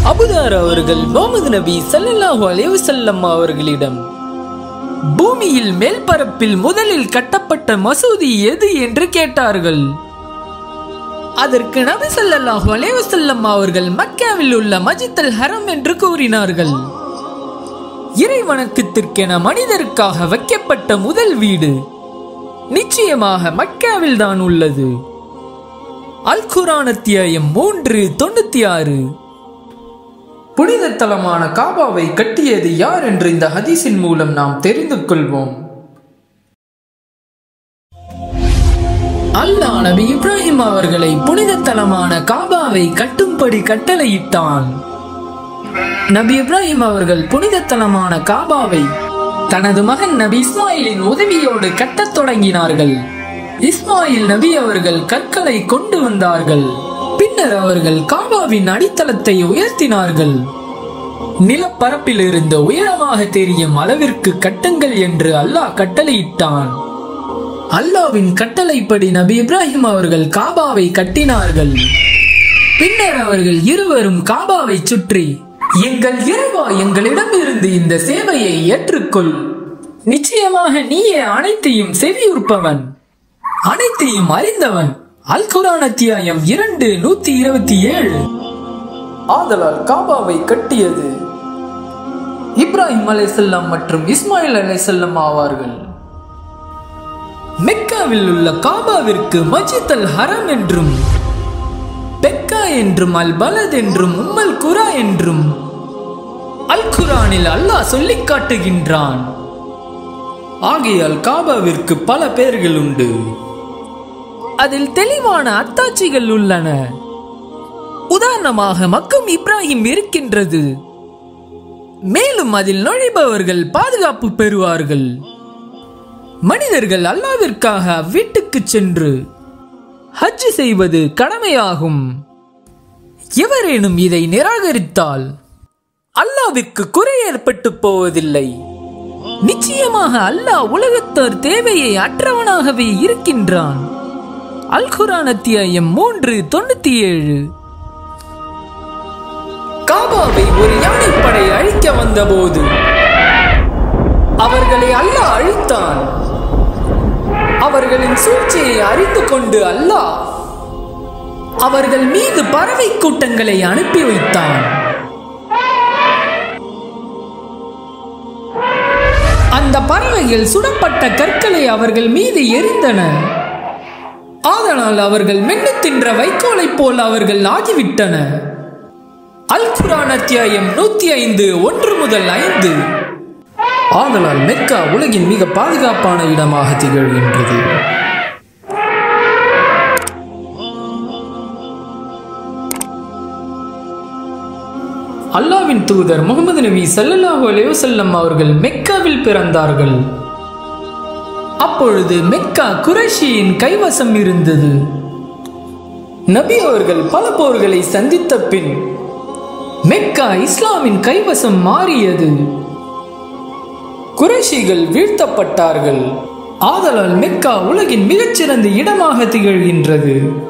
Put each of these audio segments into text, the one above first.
அபுதார் அவர்கள் முகமது நபி ஸல்லல்லாஹு அலைஹி வஸல்லம் அவர்களிடம் பூமியில் மேல்பரப்பில் முதலில் கட்டப்பட்ட மசூதி எது என்று கேட்டார்கள் அதற்கு நபி ஸல்லல்லாஹு அலைஹி வஸல்லம் அவர்கள் மக்காவில் உள்ள மஜித் ஹரம் என்று கூறினார்கள் இறை வணக்கத்திற்கென மனிதருக்காக வைக்கப்பட்ட முதல் வீடு நிச்சயமாக மக்காவில் தான் உள்ளது அல் குரான் அத்தியாயம் மூன்று தொண்ணூத்தி ஆறு புனித தலமான காபாவை கட்டியது யார் என்று இந்த ஹதீஸின் மூலம் நாம் தெரிந்து கொள்வோம் அல்லாஹ் நபி இப்ராஹிம் அவர்களை புனித தலமான காபாவை கட்டும்படி கட்டளையிட்டான் நபி இப்ராஹிம் அவர்கள் புனித தலமான காபாவை தனது மகன் நபி இஸ்மாயிலின் உதவியோடு கட்டத் தொடங்கினார்கள் இஸ்மாயில் நபி அவர்கள் கற்களை கொண்டு வந்தார்கள் பின்னர் அவர்கள் காபாவின் அடித்தளத்தை உயர்த்தினார்கள் நிலப்பரப்பில் இருந்து உயரமாக தெரியும் அளவிற்கு கட்டுங்கள் என்று அல்லாஹ் கட்டளையிட்டான் அல்லாவின் கட்டளைப்படி நபி இப்ராஹிம் அவர்கள் காபாவை கட்டினார்கள் பின்னர் அவர்கள் இருவரும் காபாவை சுற்றி எங்கள் இறைவா எங்களிடம் இருந்து இந்த சேவையை ஏற்றுக்கொள் நிச்சயமாக நீயே அனைத்தையும் செவியுற்பவன் அனைத்தையும் அறிந்தவன் அல் குரான் அத்தியாயம் இரண்டு நூத்தி இருபத்தி ஏழு ஆதலால் காபாவை கட்டியது இப்ராஹிம் அலைசல்லாம் மற்றும் இஸ்மாயில் அலைசல்லம் ஆவார்கள் மெக்காவில் உள்ள காபாவிற்கு மஜித் அல் ஹரம் என்றும் பெக்கா என்றும் அல் பலத் என்றும் உம்மல் குரா என்றும் அல் குரானில் அல்லாஹ் சொல்லிக் காட்டுகின்றான் ஆகையால் காபாவிற்கு பல பெயர்கள் உண்டு அதில் தெளிவான அத்தாட்சிகள் உள்ளன உதாரணமாக மக்கும் இப்ராஹிம் இருக்கின்றது மேலும் அதில் நுழைபவர்கள் பாதுகாப்பு பெறுவார்கள் மனிதர்கள் அல்லாவிற்காக அவ்வீட்டுக்கு சென்று ஹஜ் செய்வது கடமையாகும் எவரேனும் இதை நிராகரித்தால் அல்லாவிற்கு குறை ஏற்பட்டு போவதில்லை நிச்சயமாக அல்லாஹ் உலகத்தார் தேவையை அற்றவனாகவே இருக்கின்றான் அல் குரான் அத்தியாயம் மூன்று தொண்ணூத்தி ஏழு காபாவை ஒரு யானைப்படை அழிக்க வந்தபோது அவர்களை அல்லாஹ் அழித்தான் அவர்களின் சூழ்ச்சியை அறிந்து கொண்டு அல்லாஹ் அவர்கள் மீது பறவை கூட்டங்களை அனுப்பி வைத்தான் அந்த பறவைகள் சுடப்பட்ட கற்களை அவர்கள் மீது எரிந்தன ஆதலால் அவர்கள் மென்னு தின்ற வைக்கோலைப் போல் அவர்கள் ஆகிவிட்டன அல் குரான் அத்தியாயம் நூத்தி ஐந்து ஒன்று முதல் ஐந்து ஆதலால் மெக்கா உலகின் மிக பாதுகாப்பான இடமாக திகழ்கின்றது அல்லாவின் தூதர் முகமது நபி ஸல்லல்லாஹு அலைஹி வஸல்லம் அவர்கள் மெக்காவில் பிறந்தார்கள் அப்பொழுது மெக்கா குறைஷியின் கைவசம் இருந்தது நபி அவர்கள் பல போர்களை சந்தித்த பின் மெக்கா இஸ்லாமின் கைவசம் மாறியது குறைஷிகள் வீழ்த்தப்பட்டார்கள் ஆதலால் மெக்கா உலகின் மிகச்சிறந்த இடமாக திகழ்கின்றது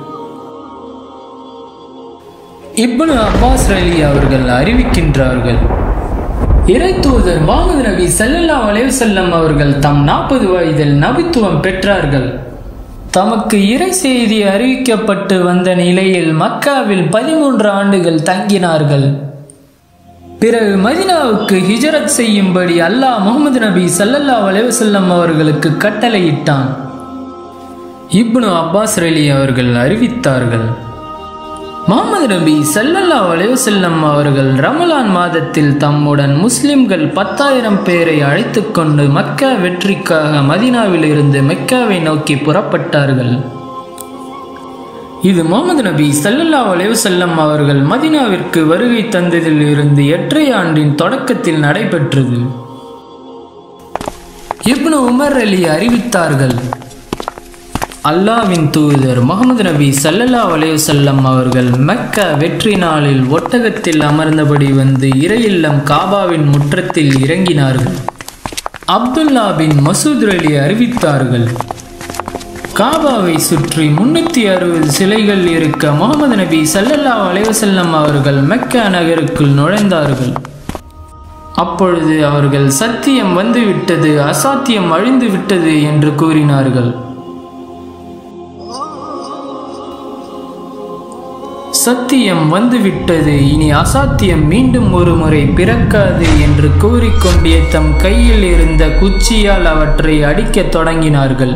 இப்னு அப்பாஸ் அலி அவர்கள் அறிவிக்கின்றார்கள் இறை தூதர் முகமது நபி ஸல்லல்லாஹு அலைஹி வஸல்லம் அவர்கள் தம் நாற்பது வயதில் நபித்துவம் பெற்றார்கள் தமக்கு இறை செய்தி அறிவிக்கப்பட்டு வந்த நிலையில் மக்காவில் பதிமூன்று ஆண்டுகள் தங்கினார்கள் பிறகு மதினாவுக்கு ஹிஜரத் செய்யும்படி அல்லாஹ் முகமது நபி ஸல்லல்லாஹு அலைஹி வஸல்லம் அவர்களுக்கு கட்டளையிட்டான் இப்னு அப்பாஸ் ரலி அவர்கள் அறிவித்தார்கள் முகமது நபி ஸல்லல்லாஹு அலைஹி வஸல்லம் அவர்கள் ரமலான் மாதத்தில் தம்முடன் முஸ்லிம்கள் பத்தாயிரம் பேரை அழைத்துக் கொண்டு மக்கா வெற்றிக்காக மதீனாவில் இருந்து மெக்காவை நோக்கி புறப்பட்டார்கள் இது முகமது நபி ஸல்லல்லாஹு அலைஹி வஸல்லம் அவர்கள் மதீனாவிற்கு வருகை தந்ததில் இருந்து எட்டரை ஆண்டின் தொடக்கத்தில் நடைபெற்றது இப்னு உமர் அலி அறிவித்தார்கள் அல்லாவின் தூதர் முகமது நபி ஸல்லல்லாஹு அலைஹி வஸல்லம் அவர்கள் மெக்கா வெற்றி நாளில் ஒட்டகத்தில் அமர்ந்தபடி வந்து இறையில்லம் காபாவின் முற்றத்தில் இறங்கினார்கள் அப்துல்லா பின் மசூத் அலி அறிவித்தார்கள் காபாவை சுற்றி முன்னூத்தி அறுபது சிலைகள் இருக்க முகமது நபி ஸல்லல்லாஹு அலைஹி வஸல்லம் அவர்கள் மெக்கா நகருக்குள் நுழைந்தார்கள் அப்பொழுது அவர்கள் சத்தியம் வந்துவிட்டது அசாத்தியம் அழிந்து விட்டது என்று கூறினார்கள் சத்தியம் வந்துவிட்டது இனி அசாத்தியம் மீண்டும் ஒரு முறை பிறக்காது என்று கூறிக்கொண்டே தம் கையில் இருந்த குச்சியால் அவற்றை அடிக்கத் தொடங்கினார்கள்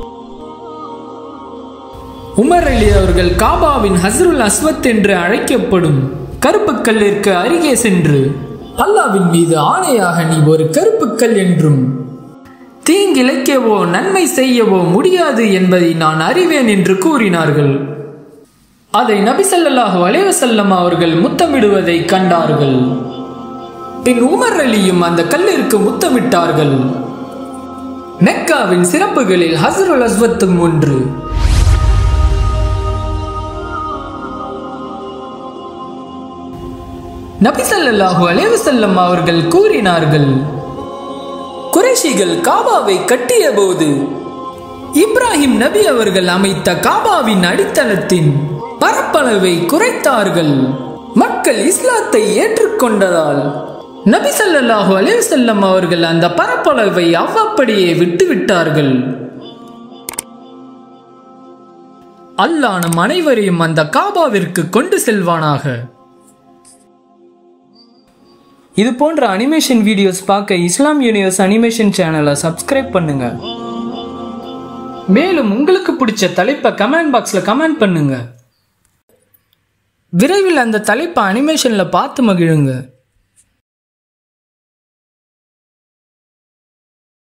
உமர் அலி அவர்கள் காபாவின் ஹஸ்ருல் அஸ்வத் என்று அழைக்கப்படும் கருப்பு கல்லிற்கு அருகே சென்று அல்லாவின் மீது ஆணையாக நீ ஒரு கருப்பு கல் என்றும் தீங்கிழைக்கவோ நன்மை செய்யவோ முடியாது என்பதை நான் அறிவேன் என்று கூறினார்கள் அதை நபி ஸல்லல்லாஹு அலைஹி வஸல்லம் அவர்கள் முத்தமிடுவதை கண்டார்கள் பின் உமர் அலியும் அந்த கல்லிற்கு முத்தமிட்டார்கள் மெக்காவின் சிறப்புகளில் ஹஸ்ருல் அஸ்வத்தும் ஒன்று நபி ஸல்லல்லாஹு அலைஹி வஸல்லம் அவர்கள் கூறினார்கள் குறைஷிகள் காபாவை கட்டிய போது இப்ராஹிம் நபி அவர்கள் அமைத்த காபாவின் அடித்தளத்தின் பரப்பளவை குறைத்தார்கள் மக்கள் இஸ்லாத்தை ஏற்றுக்கொண்டதால் நபி ஸல்லல்லாஹு அலைஹி வஸல்லம் அவர்கள் அந்த பரப்பளவை அவ்வப்படியே விட்டுவிட்டார்கள் அல்லாஹ் நம் அனைவரையும் அந்த காபாவிற்கு கொண்டு செல்வானாக இது போன்ற அனிமேஷன் வீடியோஸ் பார்க்க இஸ்லாம் யூனிவர்ஸ் அனிமேஷன் சேனலை சப்ஸ்கிரைப் பண்ணுங்க மேலும் உங்களுக்கு பிடிச்ச தலைப்பை கமெண்ட் பாக்ஸில் கமெண்ட் பண்ணுங்க விரைவில் அந்த தலைப்பை அனிமேஷனில் பார்த்து மகிழுங்க